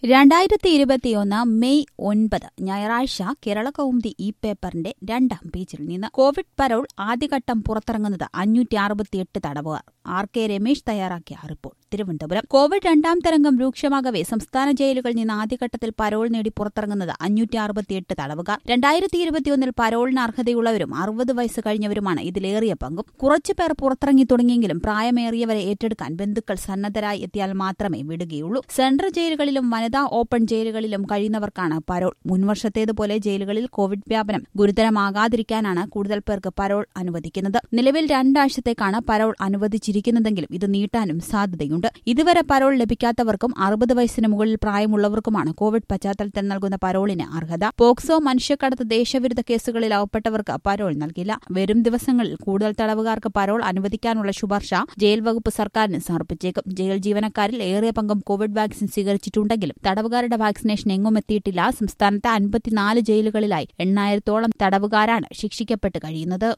രണ്ടായിരത്തി ഇരുപത്തിയൊന്ന് മെയ് ഒൻപത് ഞായറാഴ്ച കേരള കൗമുദി ഇ പേപ്പറിന്റെ രണ്ടാം പേജിൽ നിന്ന് കോവിഡ് പരോൾ ആദ്യഘട്ടം പുറത്തിറങ്ങുന്നത് അഞ്ഞൂറ്റി അറുപത്തിയെട്ട് തടവുകാർ ആർ കെ രമേശ് തയ്യാറാക്കിയ റിപ്പോർട്ട് തിരുവനന്തപുരം കോവിഡ് രണ്ടാം തരംഗം രൂക്ഷമാകവെ സംസ്ഥാന ജയിലുകളിൽ നിന്ന് ആദ്യഘട്ടത്തിൽ പരോൾ നേടി പുറത്തിറങ്ങുന്നത് അഞ്ഞൂറ്റി അറുപത്തിയെട്ട് തടവുകാർ രണ്ടായിരത്തി ഇരുപത്തിയൊന്നിൽ പരോളിന് അർഹതയുള്ളവരും അറുപത് വയസ്സ് കഴിഞ്ഞവരുമാണ് ഇതിലേറിയ പങ്കും കുറച്ചുപേർ പുറത്തിറങ്ങി തുടങ്ങിയെങ്കിലും പ്രായമേറിയവരെ ഏറ്റെടുക്കാൻ ബന്ധുക്കൾ സന്നദ്ധരായി എത്തിയാൽ മാത്രമേ വിടുകയുള്ളൂ സെൻട്രൽ ജയിലുകളിലും വനിതാ ഓപ്പൺ ജയിലുകളിലും കഴിയുന്നവർക്കാണ് പരോൾ മുൻവർഷത്തേതുപോലെ ജയിലുകളിൽ കോവിഡ് വ്യാപനം ഗുരുതരമാകാതിരിക്കാനാണ് കൂടുതൽ പേർക്ക് പരോൾ അനുവദിക്കുന്നത് നിലവിൽ രണ്ടാഴ്ചത്തേക്കാണ് പരോൾ അനുവദിച്ചിരിക്കുന്നതെങ്കിലും ഇത് നീട്ടാനും സാധ്യതയുണ്ട് ഇതുവരെ പരോൾ ലഭിക്കാത്തവർക്കും അറുപത് വയസ്സിന് മുകളിൽ പ്രായമുള്ളവർക്കുമാണ് കോവിഡ് പശ്ചാത്തലത്തിൽ നൽകുന്ന പരോളിന് അർഹത പോക്സോ മനുഷ്യക്കടത്ത് ദേശവിരുദ്ധ കേസുകളിൽ അകപ്പെട്ടവർക്ക് പരോൾ നൽകില്ല വരും ദിവസങ്ങളിൽ കൂടുതൽ തടവുകാർക്ക് പരോൾ അനുവദിക്കാനുള്ള ശുപാർശ ജയിൽ വകുപ്പ് സർക്കാരിന് സമർപ്പിച്ചേക്കും ജയിൽ ജീവനക്കാരിൽ ഏറിയ പങ്കും കോവിഡ് വാക്സിൻ സ്വീകരിച്ചിട്ടുണ്ടെങ്കിലും തടവുകാരുടെ വാക്സിനേഷൻ എങ്ങും എത്തിയിട്ടില്ല സംസ്ഥാനത്തെ അൻപത്തിനാല് ജയിലുകളിലായി എണ്ണായിരത്തോളം തടവുകാരാണ് ശിക്ഷിക്കപ്പെട്ട് കഴിയുന്നത്